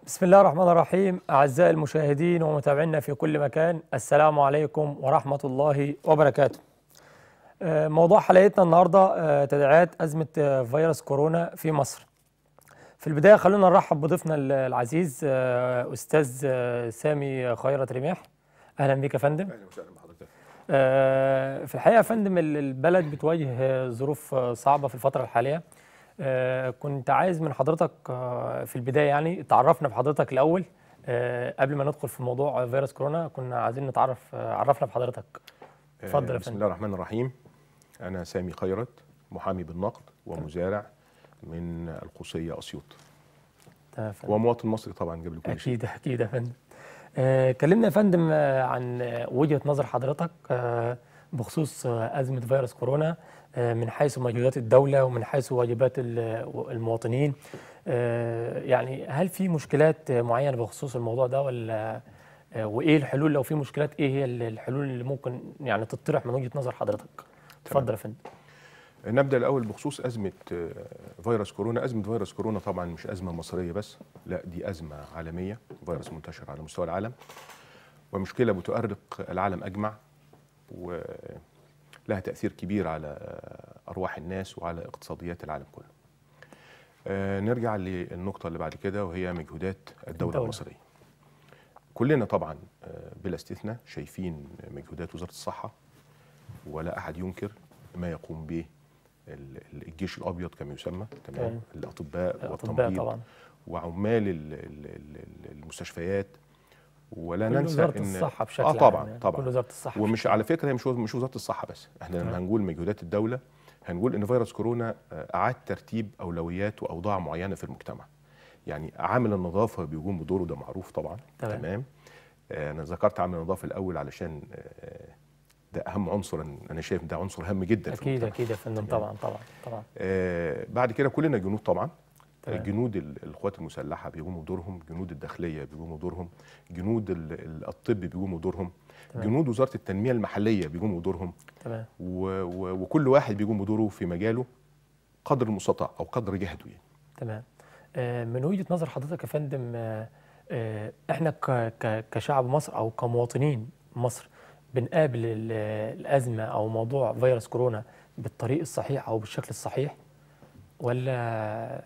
بسم الله الرحمن الرحيم أعزائي المشاهدين ومتابعينا في كل مكان السلام عليكم ورحمة الله وبركاته آه، موضوع حلقتنا النهاردة آه، تداعيات أزمة آه، فيروس كورونا في مصر في البداية خلونا نرحب بضيفنا ال- العزيز آه، أستاذ آه، سامي خيرت رماح أهلا بك يا فندم اهلا وسهلا بحضرتك آه، في الحقيقة يا فندم ال- البلد بتواجه آه، ظروف آه، صعبة في الفترة الحالية آه، كنت عايز من حضرتك آه، في البداية يعني تعرفنا بحضرتك الأول آه، قبل ما ندخل في موضوع فيروس كورونا كنا عايزين نتعرف آه، عرفنا بحضرتك اتفضل يا آه، بسم فندم. الله الرحمن الرحيم انا سامي خيرت محامي بالنقد ومزارع من القوسيه اسيوط تمام يا فندم. ومواطن مصري طبعا قبل كل شيء أكيد أكيد يا فندم آه، كلمنا يا فندم آه، عن آه، وجهة نظر حضرتك آه، بخصوص آه، أزمة فيروس كورونا آه، من حيث مجهودات الدولة ومن حيث واجبات ال- المواطنين آه، يعني هل في مشكلات آه، معينة بخصوص الموضوع ده ولا آه، وإيه الحلول لو في مشكلات إيه هي ال- الحلول اللي ممكن يعني تطرح من وجهة نظر حضرتك اتفضل يا فندم نبدا الاول بخصوص ازمه آه، فيروس كورونا ازمه فيروس كورونا طبعا مش ازمه مصريه بس لا دي ازمه عالميه فيروس منتشر على مستوى العالم ومشكله بتؤرق العالم اجمع ولها تاثير كبير على ارواح الناس وعلى اقتصاديات العالم كله آه، نرجع للنقطه اللي بعد كده وهي مجهودات الدوله, الدولة. الدولة. المصريه كلنا طبعا آه، بلا استثناء شايفين مجهودات وزاره الصحه ولا احد ينكر ما يقوم به ال- ال- الجيش الابيض كما يسمى تمام تمام. الاطباء الأطباء والتمريض طبعا وعمال ال- ال- ال- المستشفيات ولا كل ننسى وزارة ان الصحة بشكل اه عام طبعا يعني. طبعا كل وزارة الصحة ومش على فكره هي مش وز- مش وزاره الصحه بس احنا لما تمام. هنقول مجهودات الدوله هنقول ان فيروس كورونا آه، اعاد ترتيب اولويات واوضاع معينه في المجتمع يعني عامل النظافه بيقوم بدوره ده معروف طبعا تمام. تمام آه، انا ذكرت عامل النظافه الاول علشان آه، ده اهم عنصر انا شايف ده عنصر هام جدا في أكيد المجتمع. أكيد يا فندم طبعا طبعا طبعا آه، بعد كده كلنا جنود طبعا تمام. جنود ال- القوات المسلحه بيقوموا بدورهم جنود الداخليه بيقوموا بدورهم جنود ال- ال- الطب بيقوموا بدورهم تمام. جنود وزاره التنميه المحليه بيقوموا بدورهم تمام و و وكل واحد بيقوم بدوره في مجاله قدر المستطاع او قدر جهده يعني. تمام آه، من وجهة نظر حضرتك يا فندم آه، آه، احنا ك- ك- كشعب مصر او كمواطنين مصر بنقابل ال- الازمه او موضوع فيروس كورونا بالطريق الصحيح او بالشكل الصحيح ولا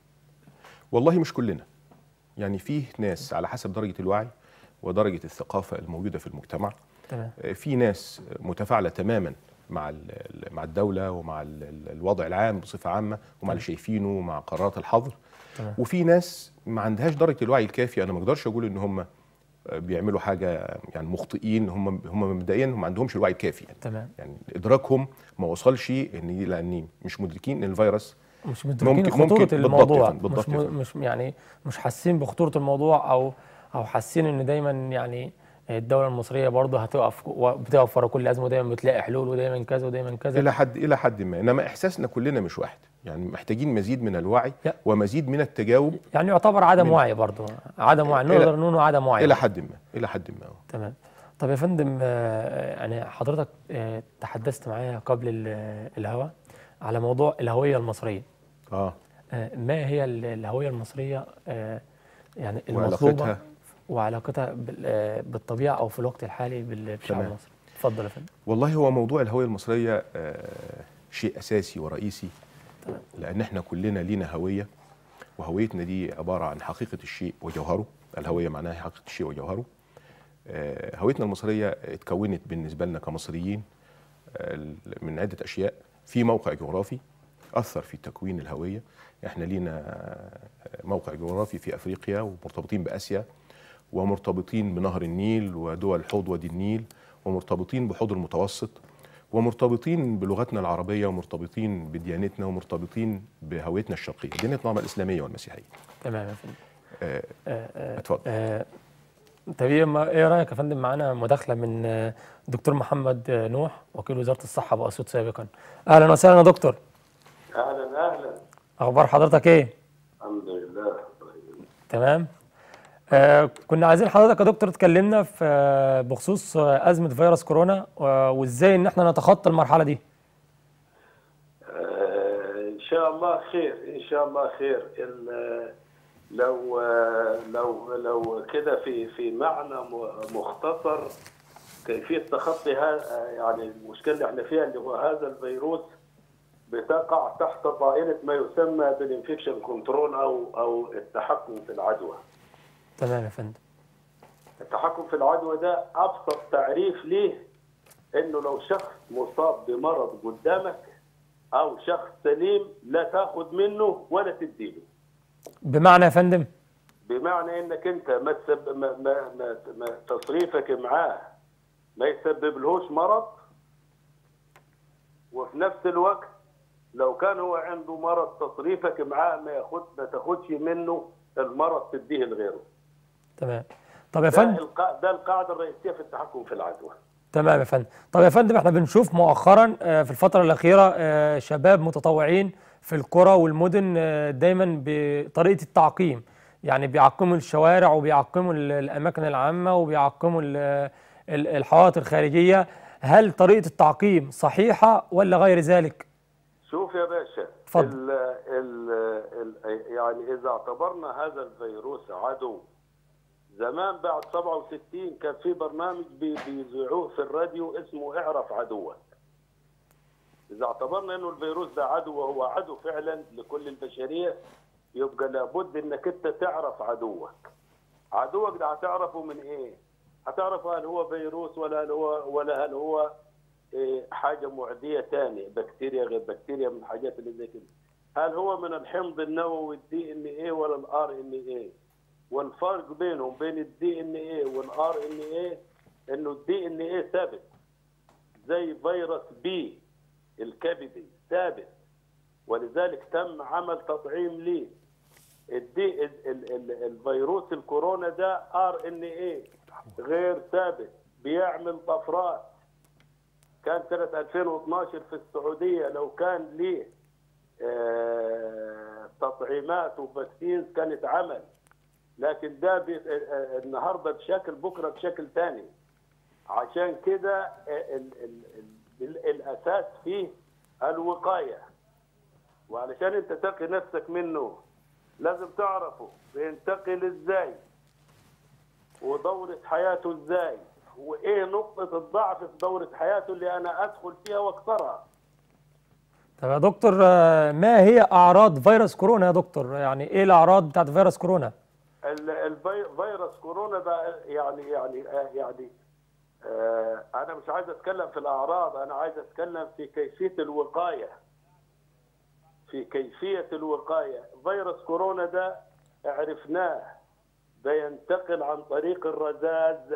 والله مش كلنا يعني فيه ناس على حسب درجه الوعي ودرجه الثقافه الموجوده في المجتمع تمام آه، في ناس متفاعله تماما مع ال- ال- مع الدوله ومع ال- ال- الوضع العام بصفه عامه ومع اللي شايفينه ومع قرارات الحظر تمام وفي ناس ما عندهاش درجه الوعي الكافيه انا ما اقدرش اقول ان هم بيعملوا حاجه يعني مخطئين هم هم مبدئيا هم ما عندهمش الوعي الكافي يعني. تمام يعني ادراكهم ما وصلش ان لان مش مدركين ان الفيروس مش مدركين ممكن- خطوره ممكن- بالضبط يا الموضوع فندم، بالضبط مش يا م- فندم. مش يعني مش حاسين بخطوره الموضوع او او حاسين ان دايما يعني الدوله المصريه برضه هتقف بتقف ورا كل ازمه ودايما بتلاقي حلول ودايما كذا ودايما كذا الى حد الى حد ما انما احساسنا كلنا مش واحد يعني محتاجين مزيد من الوعي لا. ومزيد من التجاوب يعني يعتبر عدم من- وعي برضه عدم وعي إلى- نقدر نقول إنه عدم وعي الى حد ما الى حد ما آه. تمام طب يا فندم آه، يعني حضرتك آه، تحدثت معايا قبل ال- الهوا على موضوع الهويه المصريه اه آه، ما هي ال- الهويه المصريه آه، يعني المطلوبه وعلاقتها وعلاقتها بال- آه، بالطبيعه او في الوقت الحالي بال- بالشعب تمام. المصري اتفضل يا فندم والله هو موضوع الهويه المصريه آه شيء اساسي ورئيسي لان احنا كلنا لينا هويه وهويتنا دي عباره عن حقيقه الشيء وجوهره الهويه معناها حقيقه الشيء وجوهره آه هويتنا المصريه اتكونت بالنسبه لنا كمصريين آه من عده اشياء في موقع جغرافي اثر في تكوين الهويه احنا لينا آه، موقع جغرافي في افريقيا ومرتبطين باسيا ومرتبطين بنهر النيل ودول حوض وادي النيل ومرتبطين بحوض المتوسط ومرتبطين بلغتنا العربية ومرتبطين بديانتنا ومرتبطين بهويتنا الشرقية ديانتنا طبعا الإسلامية والمسيحية تمام يا فندم آه، آه، آه، اتفضل آه، طب ايه ما- إيه رايك يا فندم معانا مداخله من آه، دكتور محمد آه، نوح وكيل وزاره الصحه باسيوط سابقا اهلا وسهلا يا دكتور اهلا اهلا اخبار حضرتك ايه الحمد لله تمام آه كنا عايزين حضرتك يا دكتور تكلمنا في آه بخصوص آه ازمه فيروس كورونا آه وازاي ان احنا نتخطى المرحله دي آه ان شاء الله خير ان شاء الله خير ال- لو لو لو كده في في معنى م- مختصر كيفيه تخطي ها يعني المشكله اللي احنا فيها اللي هو هذا الفيروس بتقع تحت طائله ما يسمى بالانفكشن كنترول او او التحكم في العدوى. تمام يا فندم التحكم في العدوى ده ابسط تعريف ليه انه لو شخص مصاب بمرض قدامك او شخص سليم لا تاخذ منه ولا تديله. بمعنى يا فندم بمعنى انك انت ما تسب... ما... ما... ما... ما تصريفك معاه ما يسبب لهوش مرض وفي نفس الوقت لو كان هو عنده مرض تصريفك معاه ما ياخد ما تاخدش منه المرض تديه لغيره تمام طب يا ده, فندم القا... ده القاعده الرئيسيه في التحكم في العدوى تمام يا فندم طب يا فندم احنا بنشوف مؤخرا آه، في الفترة الأخيرة آه، شباب متطوعين في القرى والمدن آه، دايما بطريقة التعقيم يعني بيعقموا الشوارع وبيعقموا ال- الأماكن العامة وبيعقموا ال- ال- الحوائط الخارجية هل طريقة التعقيم صحيحة ولا غير ذلك؟ شوف يا باشا اتفضل. ال... ال... ال... يعني اذا اعتبرنا هذا الفيروس عدو زمان بعد 67 كان في برنامج بي- بيذيعوه في الراديو اسمه اعرف عدوك اذا اعتبرنا انه الفيروس ده عدو وهو عدو فعلا لكل البشريه يبقى لابد انك انت تعرف عدوك عدوك ده هتعرفه من ايه هتعرفه هل هو فيروس ولا هل هو ولا هل هو إيه، حاجه معديه ثانيه بكتيريا غير بكتيريا من الحاجات اللي زي كده هل هو من الحمض النووي الدي ان ايه ولا الار ان ايه والفرق بينهم بين الدي ان ايه والار ان ايه انه الدي ان ايه ثابت زي فيروس بي الكبدي ثابت ولذلك تم عمل تطعيم ليه الدي ال ال ال الفيروس الكورونا ده ار ان ايه غير ثابت بيعمل طفرات كان سنة 2012 في السعودية لو كان ليه آه، تطعيمات وفاكسينز كانت عمل لكن ده بي- آه، آه، النهارده بشكل بكره بشكل ثاني عشان كده آه، ال- ال- ال- الاساس فيه الوقايه وعلشان انت تقي نفسك منه لازم تعرفه بينتقل ازاي ودورة حياته ازاي وايه نقطة الضعف في دورة حياته اللي انا ادخل فيها واكسرها طب يا دكتور آه، ما هي أعراض فيروس كورونا يا دكتور؟ يعني إيه الأعراض بتاعت فيروس كورونا؟ ال- الفي- فيروس كورونا ده يعني يعني آه، يعني آه، انا مش عايز اتكلم في الاعراض انا عايز اتكلم في كيفيه الوقايه في كيفيه الوقايه فيروس كورونا ده عرفناه بينتقل عن طريق الرذاذ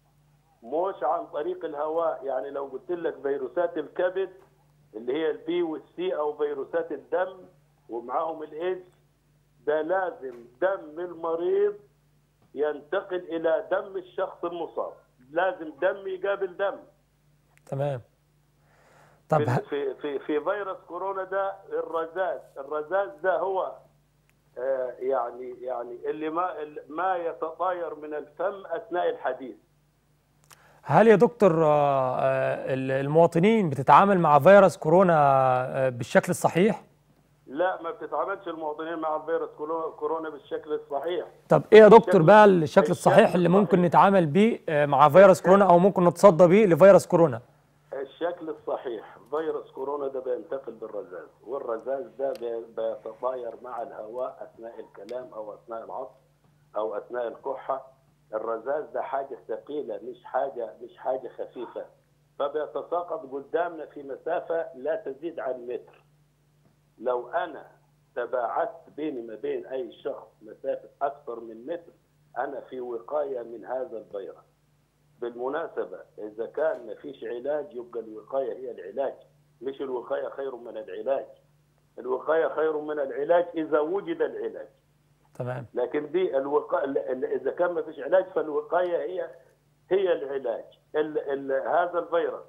مش عن طريق الهواء يعني لو قلت لك فيروسات الكبد اللي هي البي والسي او فيروسات الدم ومعاهم الايدز ده لازم دم المريض ينتقل الى دم الشخص المصاب لازم دم يقابل دم تمام طب في ه- في في, في فيروس كورونا ده الرذاذ الرذاذ ده هو آه، يعني يعني اللي ما اللي ما يتطاير من الفم اثناء الحديث هل يا دكتور آه، آه، ال- المواطنين بتتعامل مع فيروس كورونا آه، بالشكل الصحيح؟ لا ما بتتعاملش المواطنين مع الفيروس كورو- كورونا بالشكل الصحيح طب ايه يا دكتور الشكل- بقى الشكل الشكل الصحيح اللي ممكن الصحيح. نتعامل بيه آه، مع فيروس كورونا او ممكن نتصدى بيه لفيروس كورونا؟ الشكل الصحيح فيروس كورونا ده بينتقل بالرذاذ والرذاذ ده بي- بيتطاير مع الهواء اثناء الكلام او اثناء العطس او اثناء الكحه الرذاذ ده حاجه ثقيله مش حاجه مش حاجه خفيفه فبيتساقط قدامنا في مسافه لا تزيد عن متر لو انا تباعدت بيني ما بين اي شخص مسافه اكثر من متر انا في وقايه من هذا الفيروس بالمناسبة إذا كان ما فيش علاج يبقى الوقاية هي العلاج مش الوقاية خير من العلاج الوقاية خير من العلاج إذا وجد العلاج تمام لكن دي الوقاية إذا كان ما فيش علاج فالوقاية هي هي العلاج ال ال هذا الفيروس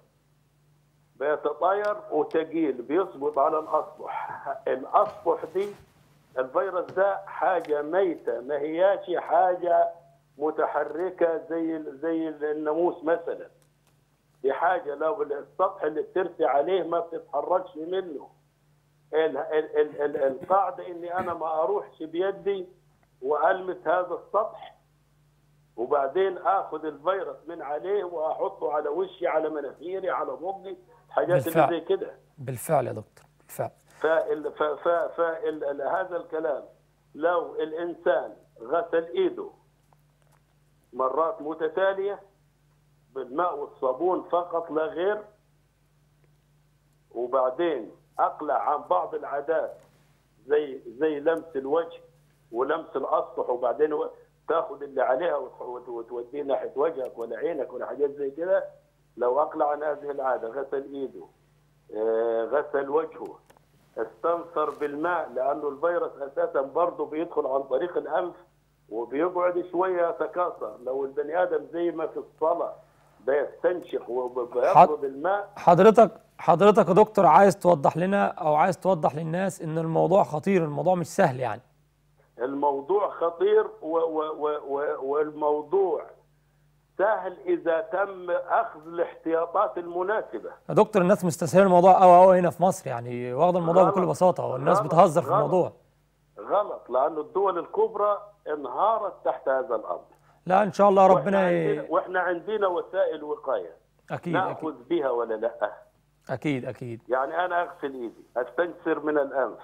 بيتطاير وتقيل بيثبت على الأسطح الأسطح دي الفيروس ده حاجة ميتة ما هياش حاجة متحركة زي ال- زي الناموس مثلا دي حاجة لو السطح اللي بترسي عليه ما بتتحركش منه ال ال ال ال القاعدة إني أنا ما أروحش بيدي والمس هذا السطح وبعدين اخذ الفيروس من عليه واحطه على وشي على مناخيري على بقي حاجات اللي بالفعل. زي كده بالفعل يا دكتور بالفعل فال ف ف فال هذا الكلام لو الانسان غسل ايده مرات متتاليه بالماء والصابون فقط لا غير وبعدين اقلع عن بعض العادات زي زي لمس الوجه ولمس الاسطح وبعدين و- تاخذ اللي عليها وت- وت- وتوديه ناحيه وجهك ولا عينك ولا حاجات زي كده لو اقلع عن هذه العاده غسل ايده آه، غسل وجهه استنثر بالماء لانه الفيروس اساسا برضه بيدخل عن طريق الانف وبيقعد شويه يتكاثر لو البني ادم زي ما في الصلاه بيستنشق وبيطرد الماء حضرتك حضرتك يا دكتور عايز توضح لنا او عايز توضح للناس ان الموضوع خطير الموضوع مش سهل يعني الموضوع خطير و و و و والموضوع سهل اذا تم اخذ الاحتياطات المناسبه يا دكتور الناس مستسهله الموضوع قوي قوي هنا في مصر يعني واخده الموضوع غلط. بكل بساطه والناس غلط. بتهزر في غلط. الموضوع غلط لانه الدول الكبرى انهارت تحت هذا الامر لا ان شاء الله واحنا ربنا عندنا, ي... واحنا عندنا وسائل وقايه اكيد ناخذ اكيد بها ولا لا اكيد اكيد يعني انا اغسل ايدي استنثر من الانف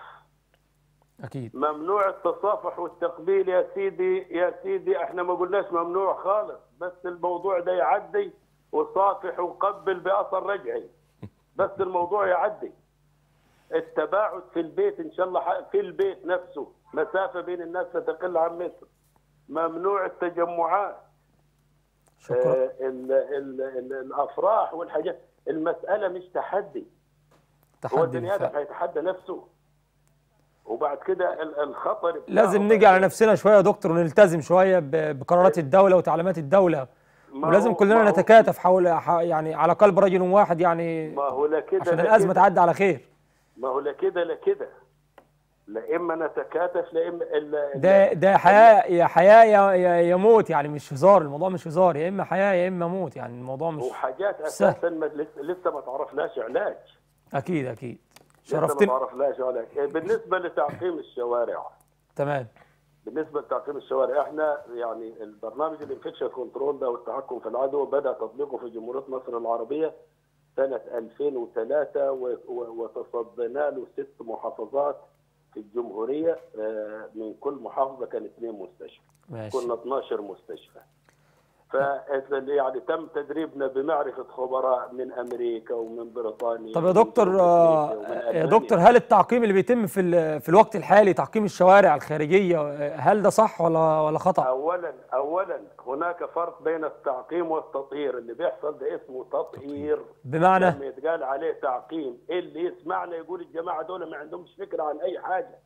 اكيد ممنوع التصافح والتقبيل يا سيدي يا سيدي احنا ما قلناش ممنوع خالص بس الموضوع ده يعدي وصافح وقبل باثر رجعي بس الموضوع يعدي التباعد في البيت ان شاء الله ح- في البيت نفسه مسافه بين الناس لا تقل عن متر ممنوع التجمعات شكرا آه، ال ال ال الافراح والحاجات المساله مش تحدي هو تحدي البني ادم بالفعل هيتحدى نفسه وبعد كده ال- الخطر بتاعه لازم نيجي على نفسنا شويه يا دكتور ونلتزم شويه ب- بقرارات الدوله وتعليمات الدوله ما ولازم هو- كلنا ما هو- نتكاتف حول ح- يعني على قلب رجل واحد يعني ما هو لا كده عشان لا الازمه كده. تعدي على خير ما هو لا كده لا كده لا اما نتكاتف لا اما ال- ده ده حياه يا حياه يا يا يا موت يعني مش هزار الموضوع مش هزار يا اما حياه يا اما موت يعني الموضوع مش وحاجات سهل. اساسا ما لسه, لسه ما تعرفلاش علاج اكيد اكيد لسه ما شرفتني تعرفلاش علاج إيه، بالنسبه لتعقيم الشوارع تمام بالنسبه لتعقيم الشوارع احنا يعني البرنامج الانفكشن كنترول ده والتحكم في العدوى بدا تطبيقه في جمهوريه مصر العربيه سنه 2003 و- و- وتصدينا له ست محافظات في الجمهوريه آه، من كل محافظه كان اثنين مستشفى ماشي كنا 12 مستشفى ف يعني تم تدريبنا بمعرفه خبراء من امريكا ومن بريطانيا طب يا ومن دكتور جنوب آه، أفريقيا ومن يا ألمانيا. دكتور هل التعقيم اللي بيتم في ال- في الوقت الحالي تعقيم الشوارع الخارجيه آه، هل ده صح ولا ولا خطا اولا اولا هناك فرق بين التعقيم والتطهير اللي بيحصل ده اسمه تطهير بمعنى لما يتقال عليه تعقيم اللي يسمعنا يقول الجماعه دول ما عندهمش فكره عن اي حاجه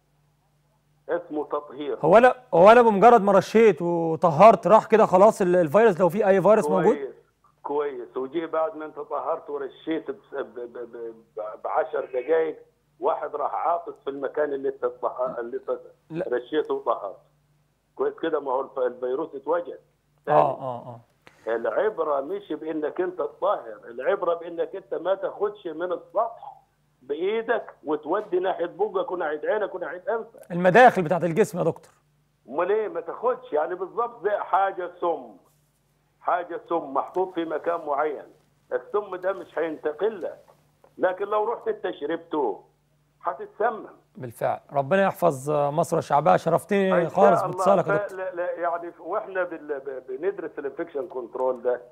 اسمه تطهير هو انا هو انا بمجرد ما رشيت وطهرت راح كده خلاص ال- الفيروس لو في اي فيروس موجود كويس كويس وجيه بعد ما انت طهرت ورشيت ب- ب- ب- ب- بعشر دقائق واحد راح عاطس في المكان اللي انت طه- اللي انت لا. رشيته وطهرت كويس كده ما هو الف- الفيروس اتوجد اه اه اه العبرة مش بانك انت تطهر العبرة بانك انت ما تاخدش من السطح بايدك وتودي ناحية بقك وناحية عينك وناحية انفك المداخل بتاعت الجسم يا دكتور امال ايه ما تاخدش يعني بالظبط زي حاجة سم حاجة سم محطوط في مكان معين السم ده مش هينتقل لك لكن لو رحت انت شربته هتتسمم بالفعل ربنا يحفظ آه، مصر وشعبها شرفتني إن شاء خالص الله. باتصالك يا ف- دكتور لا- لا، يعني واحنا بال- ب- بندرس الانفكشن كنترول ده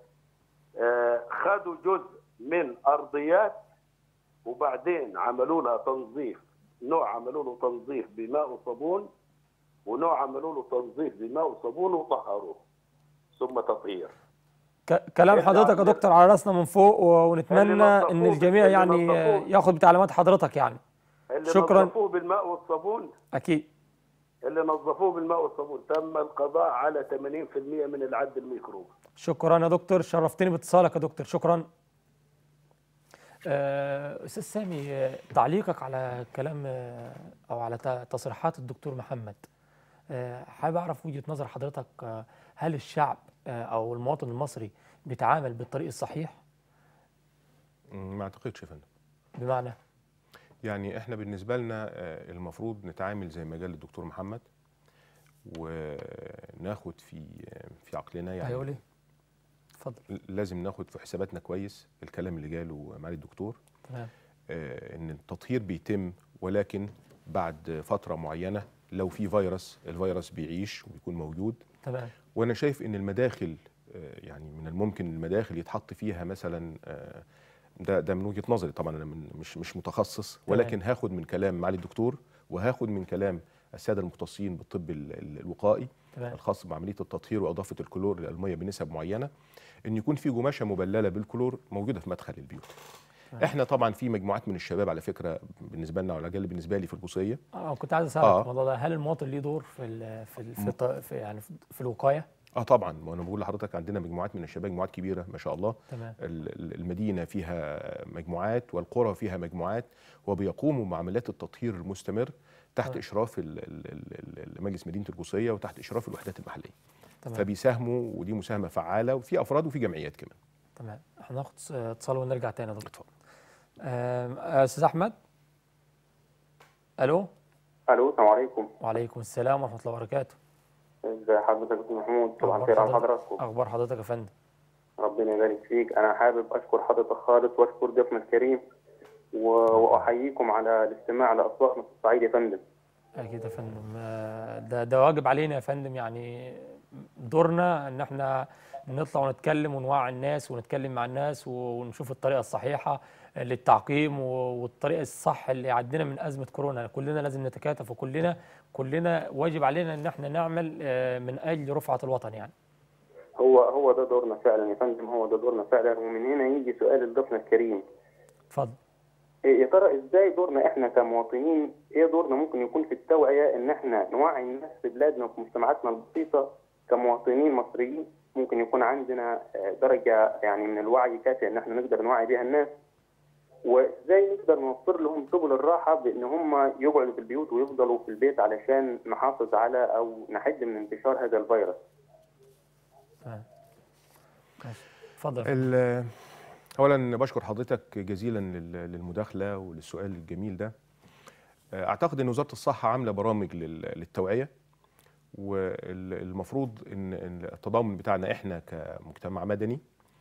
آه، خدوا جزء من ارضيات وبعدين عملوا لها تنظيف نوع عملوا له تنظيف بماء وصابون ونوع عملوا له تنظيف بماء وصابون وطهروه ثم تطهير ك- كلام اللي حضرتك يا عندنا- دكتور على راسنا من فوق و- ونتمنى اللي ان نظفوه- الجميع اللي يعني آه، نظفوه. ياخد بتعليمات حضرتك يعني اللي شكراً. نظفوه بالماء والصابون اكيد اللي نظفوه بالماء والصابون تم القضاء على 80% من العد الميكروب شكرا يا دكتور شرفتني باتصالك يا دكتور شكرا آه، استاذ سامي آه، تعليقك على كلام آه، او على ت- تصريحات الدكتور محمد آه، حابب اعرف وجهة نظر حضرتك آه، هل الشعب آه، او المواطن المصري بيتعامل بالطريق الصحيح مم، ما اعتقدش يا فندم بمعنى يعني احنا بالنسبه لنا آه، المفروض نتعامل زي ما قال الدكتور محمد وناخد في في عقلنا يعني هيقول ايه اتفضل لازم ناخد في حساباتنا كويس الكلام اللي جاله معالي الدكتور تمام آه، ان التطهير بيتم ولكن بعد فتره معينه لو في فيروس الفيروس بيعيش وبيكون موجود تمام وانا شايف ان المداخل آه، يعني من الممكن المداخل يتحط فيها مثلا آه، ده ده من وجهه نظري طبعا انا من مش مش متخصص ولكن هاخد من كلام معالي الدكتور وهاخد من كلام الساده المختصين بالطب ال- ال- الوقائي تمام الخاص بعمليه التطهير واضافه الكلور للميه بنسب معينه ان يكون في قماشه مبلله بالكلور موجوده في مدخل البيوت تمام. احنا طبعا في مجموعات من الشباب على فكره بالنسبه لنا على الاقل بالنسبه لي في البوصيه اه كنت عايز اسالك آه. في الموضوع ده هل المواطن ليه دور في ال في ال في, الط- في يعني في- في الوقايه اه طبعا وانا بقول لحضرتك عندنا مجموعات من الشباب مجموعات كبيره ما شاء الله تمام ال- ال- المدينه فيها مجموعات والقرى فيها مجموعات وبيقوموا بعمليات التطهير المستمر تحت تمام. اشراف ال- ال- ال- ال- مجلس مدينه القوسيه وتحت اشراف الوحدات المحليه تمام فبيساهموا ودي مساهمه فعاله وفي افراد وفي جمعيات كمان تمام هناخد س- اتصال ونرجع تاني يا دكتور اتفضل آم، آه، استاذ احمد الو الو السلام عليكم وعليكم السلام ورحمه الله وبركاته ازي حضرتك يا استاذ محمود طبعا أخبار خير على حضرتك؟ حضراتكم اخبار حضرتك يا فندم ربنا يبارك فيك انا حابب اشكر حضرتك خالص واشكر ضيفنا الكريم و- واحييكم على الاستماع لاصواتنا في الصعيد يا فندم اكيد يا فندم آه، ده ده واجب علينا يا فندم يعني دورنا ان احنا نطلع ونتكلم ونوعي الناس ونتكلم مع الناس ونشوف الطريقه الصحيحه للتعقيم و- والطريقه الصح اللي يعدينا من ازمه كورونا كلنا لازم نتكاتف وكلنا كلنا واجب علينا ان احنا نعمل آه، من اجل رفعه الوطن يعني هو هو ده دورنا فعلا يا فندم هو ده دورنا فعلا ومن هنا يجي سؤال لضيفنا الكريم اتفضل إيه يا ترى ازاي دورنا احنا كمواطنين ايه دورنا ممكن يكون في التوعيه ان احنا نوعي الناس في بلادنا وفي مجتمعاتنا البسيطه كمواطنين مصريين ممكن يكون عندنا آه، درجه يعني من الوعي كافيه ان احنا نقدر نوعي بها الناس وازاي نقدر نوفر لهم سبل الراحه بان هم يقعدوا في البيوت ويفضلوا في البيت علشان نحافظ على او نحد من انتشار هذا الفيروس تمام ماشي اتفضل ال- اولا بشكر حضرتك جزيلا لل- للمداخله وللسؤال الجميل ده اعتقد ان وزاره الصحه عامله برامج لل- للتوعيه والمفروض ان إن التضامن بتاعنا احنا كمجتمع مدني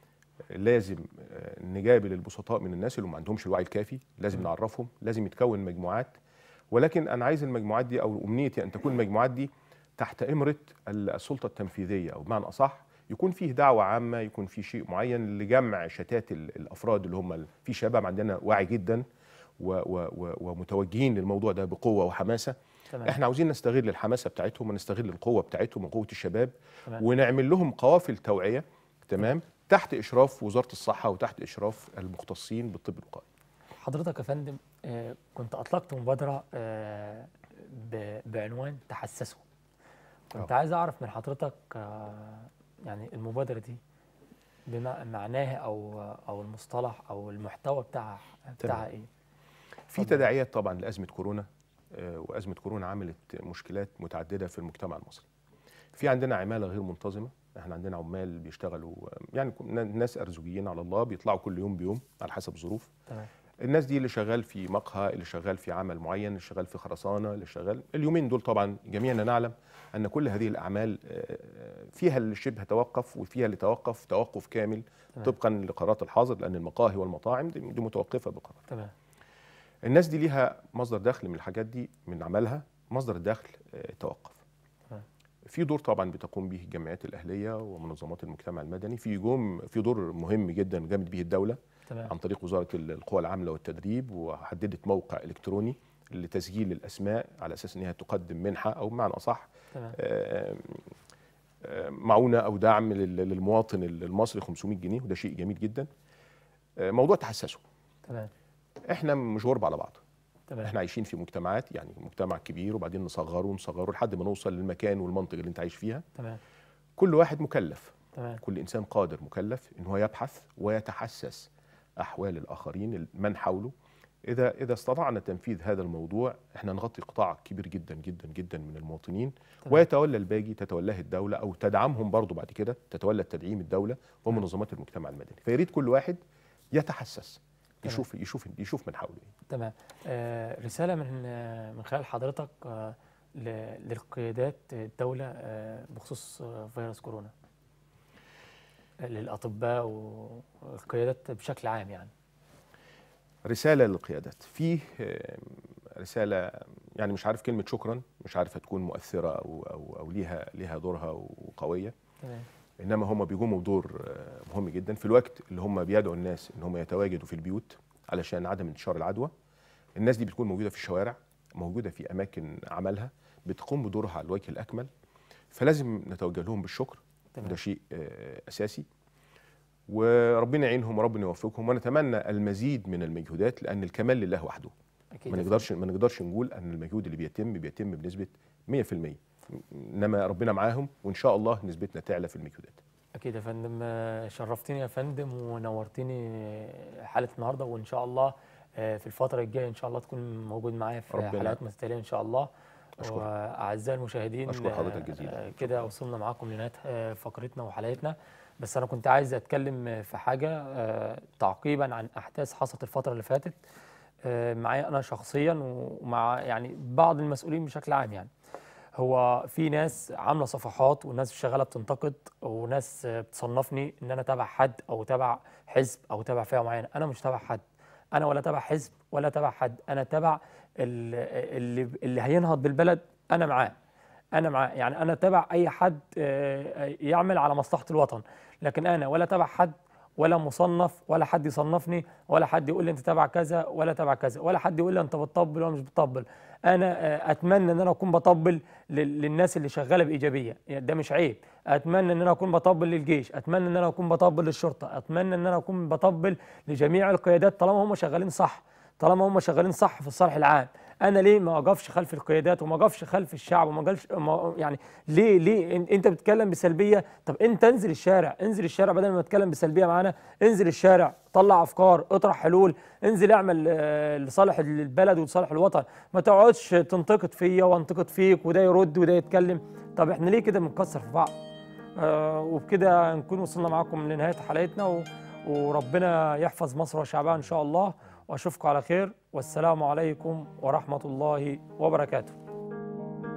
لازم آه، نجابل البسطاء من الناس اللي ما عندهمش الوعي الكافي لازم نعرفهم لازم يتكون مجموعات ولكن انا عايز المجموعات دي او امنيتي ان تكون المجموعات دي تحت امره السلطه التنفيذيه او بمعنى اصح يكون فيه دعوه عامه يكون فيه شيء معين لجمع شتات ال- الافراد اللي هم ال- في شباب عندنا واعي جدا و و و ومتوجهين للموضوع ده بقوه وحماسه تمام احنا عاوزين نستغل الحماسه بتاعتهم ونستغل القوه بتاعتهم وقوه الشباب تمام. ونعمل لهم قوافل توعيه تمام تحت اشراف وزاره الصحه وتحت اشراف المختصين بالطب الوقائي حضرتك يا فندم آه، كنت اطلقت مبادره آه، ب- بعنوان تحسسوا كنت آه. عايز اعرف من حضرتك آه، يعني المبادره دي بما معناها او او المصطلح او المحتوى بتاعها بتاعها ايه في اتفضل. تداعيات طبعا لازمه كورونا آه، وازمه كورونا عملت مشكلات متعدده في المجتمع المصري في عندنا عماله غير منتظمه احنا عندنا عمال بيشتغلوا آه، يعني كنا- ناس ارزقيين على الله بيطلعوا كل يوم بيوم على حسب الظروف تمام الناس دي اللي شغال في مقهى اللي شغال في عمل معين اللي شغال في خرسانه اللي شغال اليومين دول طبعا جميعنا نعلم ان كل هذه الاعمال آه، فيها اللي شبه توقف وفيها اللي توقف توقف كامل تمام. طبقا لقرارات الحظر لان المقاهي والمطاعم دي دي متوقفه بقرار تمام الناس دي ليها مصدر دخل من الحاجات دي من عملها مصدر الدخل آه، توقف تمام. في دور طبعا بتقوم به الجمعيات الاهليه ومنظمات المجتمع المدني في جوم في دور مهم جدا قامت به الدوله تمام عن طريق وزاره القوى العامله والتدريب وحددت موقع الكتروني لتسجيل الاسماء على اساس انها تقدم منحه او بمعنى اصح تمام آه، آه، معونه او دعم لل- للمواطن المصري 500 جنيه وده شيء جميل جدا آه، موضوع تحسسه تمام احنا مش غرب على بعض تمام احنا عايشين في مجتمعات يعني مجتمع كبير وبعدين نصغره ونصغره لحد ما نوصل للمكان والمنطقه اللي انت عايش فيها تمام كل واحد مكلف تمام كل انسان قادر مكلف ان هو يبحث ويتحسس احوال الاخرين من حوله اذا اذا استطعنا تنفيذ هذا الموضوع احنا نغطي قطاع كبير جدا جدا جدا من المواطنين تمام. ويتولى الباقي تتولاه الدوله او تدعمهم برضه بعد كده تتولى تدعيم الدوله ومنظمات المجتمع المدني فيريد كل واحد يتحسس تمام. يشوف يشوف يشوف من حوله إيه. تمام آه، رسالة من آه، من خلال حضرتك آه، ل- للقيادات الدوله آه، بخصوص آه، فيروس كورونا للاطباء والقيادات بشكل عام يعني رساله للقيادات فيه آه، رساله يعني مش عارف كلمه شكرا مش عارف هتكون مؤثره او او, أو ليها ليها دورها وقويه تمام انما هم بيقوموا بدور آه، مهم جدا في الوقت اللي هم بيدعوا الناس ان هم يتواجدوا في البيوت علشان عدم انتشار العدوى الناس دي بتكون موجوده في الشوارع موجوده في اماكن عملها بتقوم بدورها على الوجه الاكمل فلازم نتوجه لهم بالشكر تمام. ده شيء آه، اساسي وربنا يعينهم وربنا يوفقهم ونتمنى المزيد من المجهودات لان الكمال لله وحده اكيد ما يا نقدرش ما نقدرش نقول ان المجهود اللي بيتم بيتم بنسبه 100% انما ربنا معاهم وان شاء الله نسبتنا تعلى في المجهودات اكيد يا فندم آه، شرفتني يا فندم ونورتني آه، حلقه النهارده وان شاء الله آه، في الفتره الجايه ان شاء الله تكون موجود معايا في ربنا- حلقات مستقله ان شاء الله أشكرك. واعزائي المشاهدين أشكر حضرتك آه، جزيلا. آه، كده وصلنا معاكم لنهايه آه، فقرتنا وحلقتنا بس انا كنت عايز اتكلم آه، في حاجه آه، تعقيبا عن احداث حصلت الفتره اللي فاتت آه، معايا انا شخصيا ومع يعني بعض المسؤولين بشكل عام يعني هو في ناس عامله صفحات وناس شغاله بتنتقد وناس آه، بتصنفني ان انا تبع حد او تبع حزب او تبع فئه معينه انا مش تبع حد انا ولا تبع حزب ولا تبع حد انا تبع ال- اللي اللي هينهض بالبلد انا معاه انا معاه يعني انا تبع اي حد آه، يعمل على مصلحه الوطن لكن انا ولا تبع حد ولا مصنف ولا حد يصنفني ولا حد يقول لي انت تبع كذا ولا تبع كذا ولا حد يقول لي انت بتطبل ولا مش بتطبل انا آه، اتمنى ان انا اكون بطبل لل- للناس اللي شغاله بايجابيه يعني ده مش عيب اتمنى ان انا اكون بطبل للجيش اتمنى ان انا اكون بطبل للشرطه اتمنى ان انا اكون بطبل لجميع القيادات طالما هم شغالين صح طالما هم شغالين صح في الصالح العام انا ليه ما اقفش خلف القيادات وما اقفش خلف الشعب وما اقفش ما يعني ليه ليه إن- انت بتتكلم بسلبيه طب انت انزل الشارع انزل الشارع بدل ما تتكلم بسلبيه معانا انزل الشارع طلع افكار اطرح حلول انزل اعمل آه، لصالح البلد ولصالح الوطن ما تقعدش تنتقد فيا وانتقد فيك وده يرد وده يتكلم طب احنا ليه كده بنكسر في بعض آه، وبكده نكون وصلنا معاكم لنهايه حلقتنا و... وربنا يحفظ مصر وشعبها ان شاء الله واشوفكم على خير والسلام عليكم ورحمه الله وبركاته